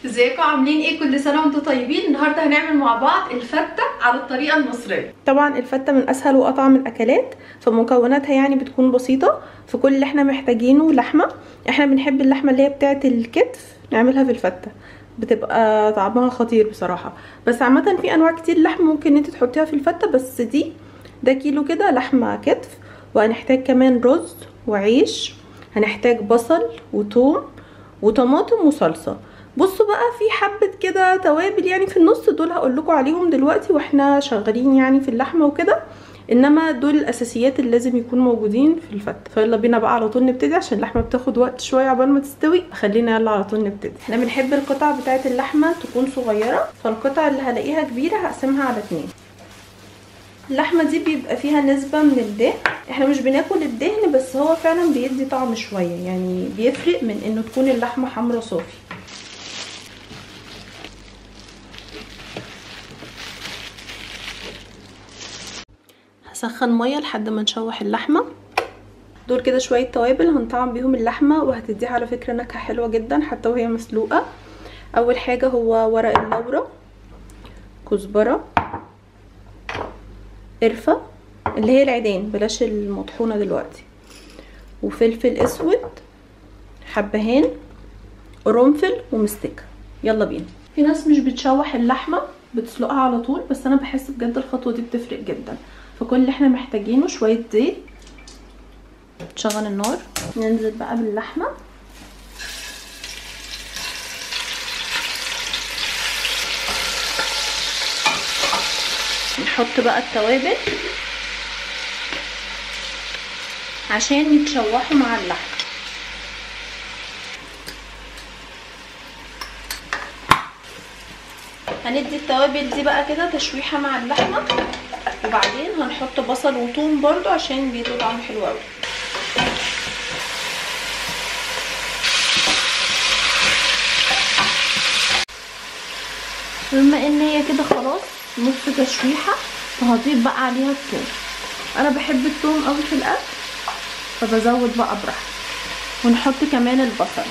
ازيكم عاملين ايه كل سنه وانتم طيبين النهارده هنعمل مع بعض الفته على الطريقه المصريه طبعا الفته من اسهل واطعم الاكلات فمكوناتها يعني بتكون بسيطه فكل اللي احنا محتاجينه لحمه احنا بنحب اللحمه اللي هي بتاعه الكتف نعملها في الفته بتبقى طعمها خطير بصراحه بس عامه في انواع كتير لحم ممكن انت تحطيها في الفته بس دي ده كيلو كده لحمه كتف وهنحتاج كمان رز وعيش هنحتاج بصل وثوم وطماطم وصلصه بصوا بقى في حبه كده توابل يعني في النص دول هقول لكم عليهم دلوقتي واحنا شغالين يعني في اللحمه وكده انما دول الاساسيات اللي لازم يكونوا موجودين في الفته فيلا بينا بقى على طول نبتدي عشان اللحمه بتاخد وقت شويه عقبال ما تستوي خلينا يلا على طول نبتدي احنا بنحب القطع بتاعه اللحمه تكون صغيره فالقطع اللي هلاقيها كبيره هقسمها على اتنين اللحمه دي بيبقى فيها نسبه من الدهن احنا مش بناكل الدهن بس هو فعلا بيدي طعم شويه يعني بيفرق من انه تكون اللحمه حمرا صافي هسخن ميه لحد ما نشوح اللحمه دول كده شويه توابل هنطعم بيهم اللحمه وهتديها على فكره نكهه حلوه جدا حتى وهي مسلوقه اول حاجه هو ورق اللورا كزبره قرفه اللي هي العيدان بلاش المطحونه دلوقتي وفلفل اسود حبهان قرنفل ومستكه يلا بينا في ناس مش بتشوح اللحمه بتسلقها على طول بس انا بحس بجد الخطوه دي بتفرق جدا فكل اللي احنا محتاجينه شويه زيت نشغل النار ننزل بقى باللحمه نحط بقى التوابل عشان يتشوحوا مع اللحمه هندي التوابل دي بقى كده تشويحه مع اللحمه وبعدين هنحط بصل وثوم برضو عشان بيدوا طعم حلو قوي بما ان هي كده خلاص نص تشويحه فهضيف بقى عليها الثوم انا بحب الثوم قوي في الاكل فبزود بقى براحتي ونحط كمان البصل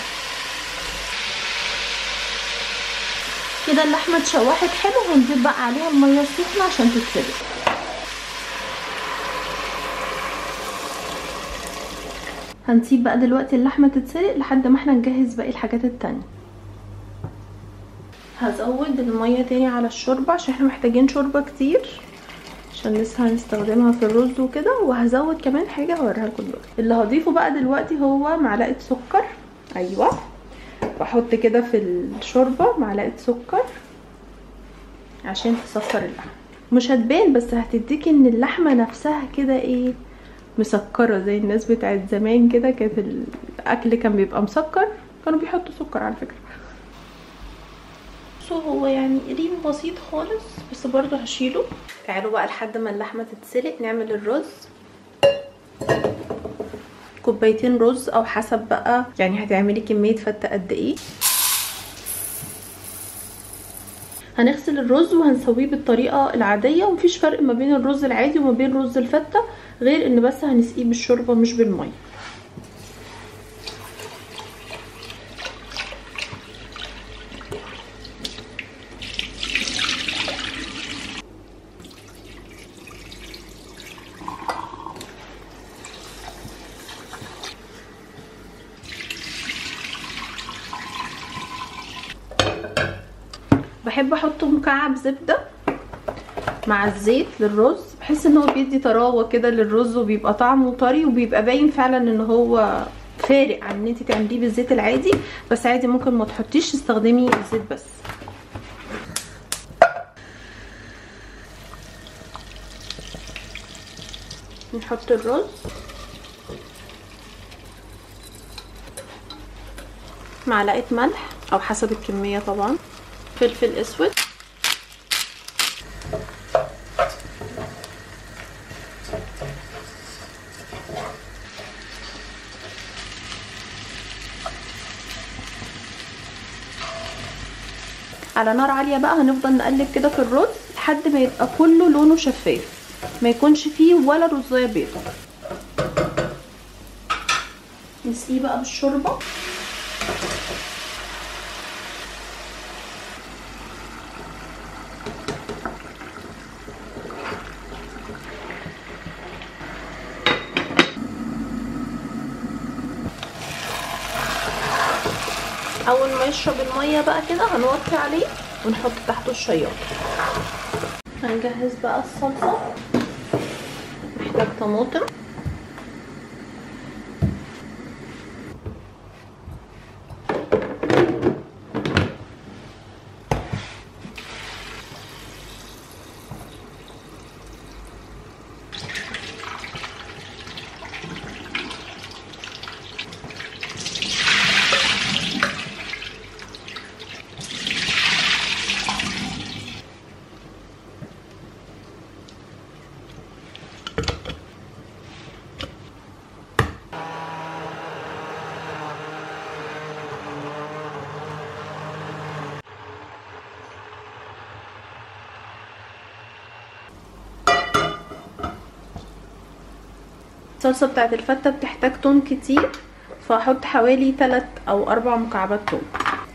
كده اللحمه اتشوحت حلو هنضيف بقى عليها الميه السخنه عشان تتسلق هنسيب بقى دلوقتي اللحمه تتسلق لحد ما احنا نجهز باقي الحاجات التانية هزود الميه تاني على الشوربه عشان احنا محتاجين شوربه كتير عشان لسه هنستخدمها في الرز وكده وهزود كمان حاجه هوريها لكم دلوقتي اللي هضيفه بقى دلوقتي هو معلقه سكر ايوه واحط كده في الشوربه معلقه سكر عشان تسكر اللحمه مش هتبان بس هتديكي ان اللحمه نفسها كده ايه مسكره زي الناس بتاعت زمان كده كانت الاكل كان بيبقى مسكر كانوا بيحطوا سكر على فكره بصوا هو يعني ريم بسيط خالص بس برضو هشيله تعالوا بقى لحد ما اللحمه تتسلق نعمل الرز كوبايتين رز او حسب بقى يعني هتعملي كميه فته قد ايه هنغسل الرز وهنسويه بالطريقه العاديه ومفيش فرق ما بين الرز العادي وما بين رز الفته غير ان بس هنسقيه بالشوربه مش بالميه بحب احط مكعب زبده مع الزيت للرز بحس ان هو بيدي طراوه كده للرز وبيبقى طعمه طري وبيبقى باين فعلا ان هو فارق عن ان انت تعمليه بالزيت العادي بس عادي ممكن ما تحطيش تستخدمي الزيت بس نحط الرز معلقه ملح او حسب الكميه طبعا فلفل اسود على نار عاليه بقى هنفضل نقلب كده في الرز لحد ما يبقى كله لونه شفاف ما يكونش فيه ولا رزايه بيضه نسقيه بقى بالشوربه اول ما يشرب الميه بقى كده هنوطي عليه ونحط تحته الشياط هنجهز بقى الصلصه محتاج طماطم الصلصه بتاعت الفته بتحتاج توم كتير فهحط حوالي 3 او 4 مكعبات توم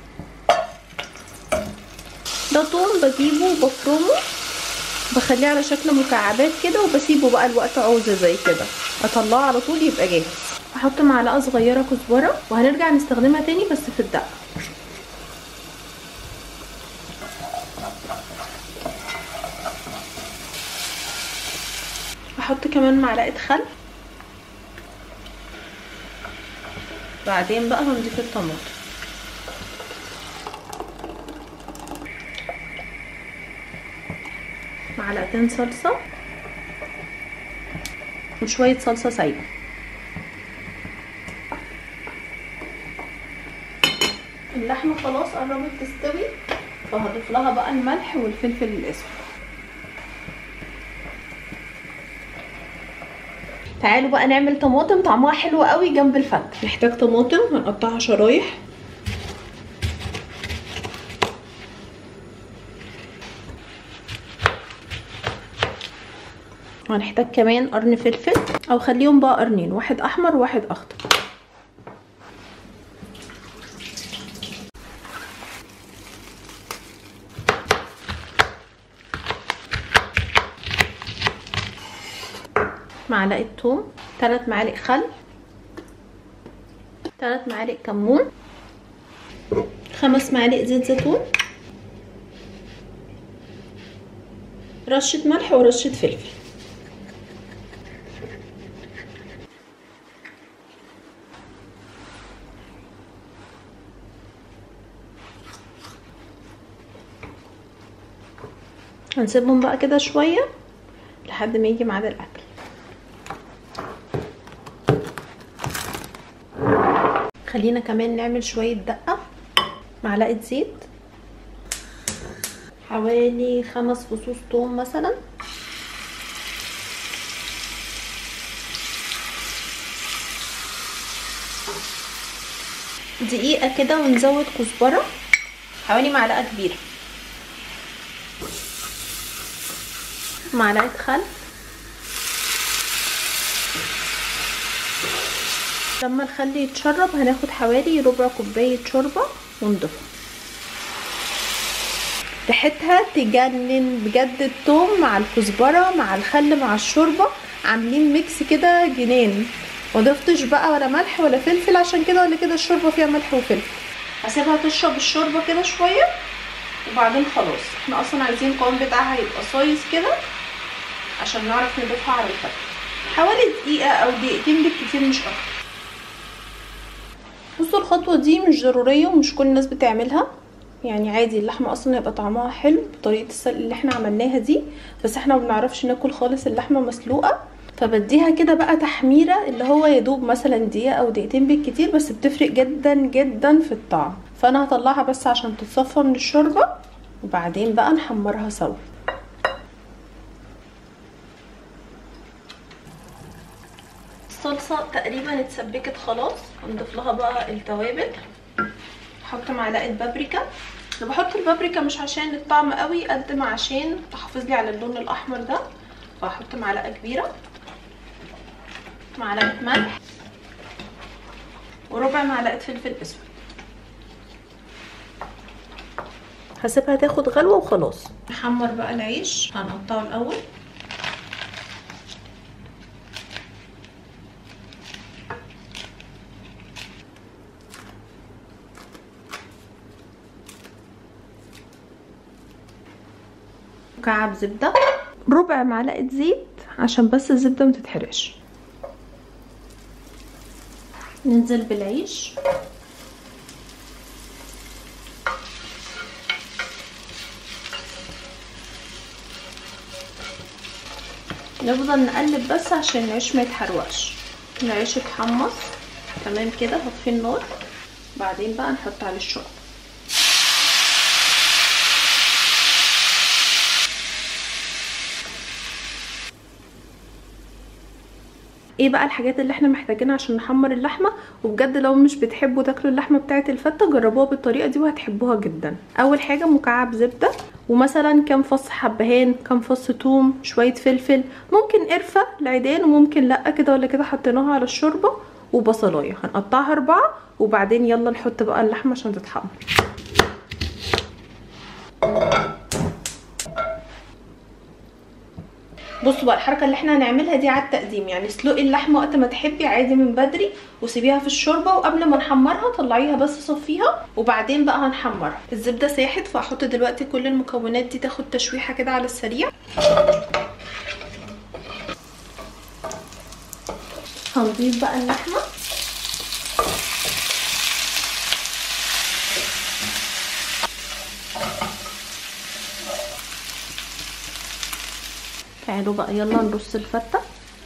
ده توم بجيبه وبفرمه بخليه على شكل مكعبات كده وبسيبه بقى الوقت عوزه زي كده اطلعه على طول يبقى جاهز احط معلقه صغيره كزبره وهنرجع نستخدمها تاني بس في الدقه احط كمان معلقه خل بعدين بقى هنضيف الطماطم معلقتين صلصة وشوية صلصة سايبة اللحمة خلاص قربت تستوي فهضيف لها بقى الملح والفلفل الاسود تعالوا بقى نعمل طماطم طعمها حلو قوي جنب الفتة نحتاج طماطم هنقطعها شرايح وهنحتاج كمان قرن فلفل او خليهم بقى قرنين واحد احمر وواحد اخضر معلقه ثوم 3 معالق خل 3 معالق كمون 5 معالق زيت زيتون رشه ملح ورشه فلفل هنسيبهم بقى كده شويه لحد ما يجي ميعاد الاكل خلينا كمان نعمل شوية دقة معلقة زيت حوالي خمس فصوص توم مثلا دقيقة كده ونزود كزبرة حوالي معلقة كبيرة معلقة خل لما الخل يتشرب هناخد حوالي ربع كوباية شوربة ونضيفها ريحتها تجنن بجد التوم مع الكزبرة مع الخل مع الشوربة عاملين ميكس كده جنان مضفتش بقى ولا ملح ولا فلفل عشان كده ولا كده الشوربة فيها ملح وفلفل هسيبها تشرب الشوربة كده شوية وبعدين خلاص احنا اصلا عايزين القوام بتاعها يبقى صايص كده عشان نعرف نضيفها على الفتة حوالي دقيقة او دقيقتين بالكتير مش اكتر بصوا الخطوة دي مش ضرورية ومش كل الناس بتعملها يعني عادي اللحمة اصلا هيبقى طعمها حلو بطريقة السلق اللي احنا عملناها دي بس احنا ما بنعرفش ناكل خالص اللحمة مسلوقة فبديها كده بقى تحميرة اللي هو يدوب مثلا دقيقة او دقيقتين بالكتير بس بتفرق جدا جدا في الطعم فانا هطلعها بس عشان تتصفى من الشوربة وبعدين بقى نحمرها سوا الصلصة تقريبا اتسبكت خلاص هنضيف لها بقى التوابل احط معلقة بابريكا انا بحط البابريكا مش عشان الطعم قوي قد ما عشان تحافظ لي على اللون الاحمر ده فهحط معلقة كبيرة معلقة ملح وربع معلقة فلفل اسود هسيبها تاخد غلوة وخلاص نحمر بقى العيش هنقطعه الاول مكعب زبده ربع معلقه زيت عشان بس الزبده ما تتحرقش ننزل بالعيش نفضل نقلب بس عشان العيش ما يتحرقش العيش اتحمص تمام كده هطفي النار بعدين بقى نحط عليه الشوربه ايه بقى الحاجات اللي احنا محتاجينها عشان نحمر اللحمه وبجد لو مش بتحبوا تاكلوا اللحمه بتاعه الفته جربوها بالطريقه دي وهتحبوها جدا اول حاجه مكعب زبده ومثلا كام فص حبهان كام فص توم شويه فلفل ممكن قرفه العيدان وممكن لا كده ولا كده حطيناها على الشوربه وبصلايه هنقطعها اربعه وبعدين يلا نحط بقى اللحمه عشان تتحمر بصوا بقى الحركه اللي احنا هنعملها دي على التقديم يعني اسلقي اللحمه وقت ما تحبي عادي من بدري وسيبيها في الشوربه وقبل ما نحمرها طلعيها بس صفيها وبعدين بقى هنحمرها الزبده ساحت فهحط دلوقتي كل المكونات دي تاخد تشويحه كده على السريع هنضيف بقى اللحمه تعالوا بقى يلا نرص الفتة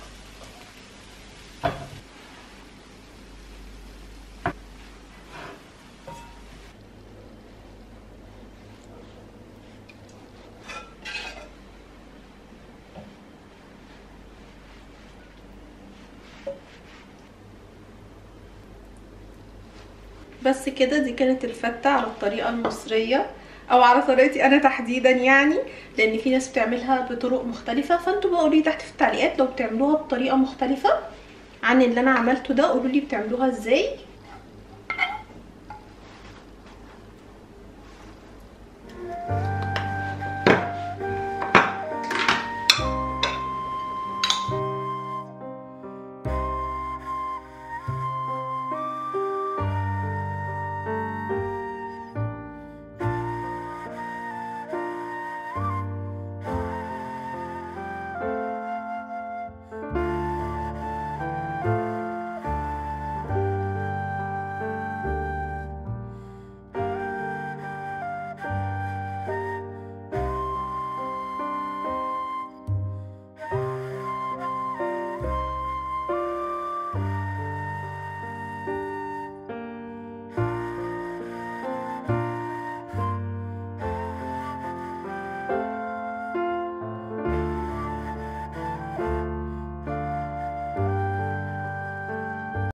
بس كده دي كانت الفتة على الطريقة المصرية او على طريقتي انا تحديدا يعني لان في ناس بتعملها بطرق مختلفه فانتوا بقى قولي تحت في التعليقات لو بتعملوها بطريقه مختلفه عن اللي انا عملته ده قولوا لي بتعملوها ازاي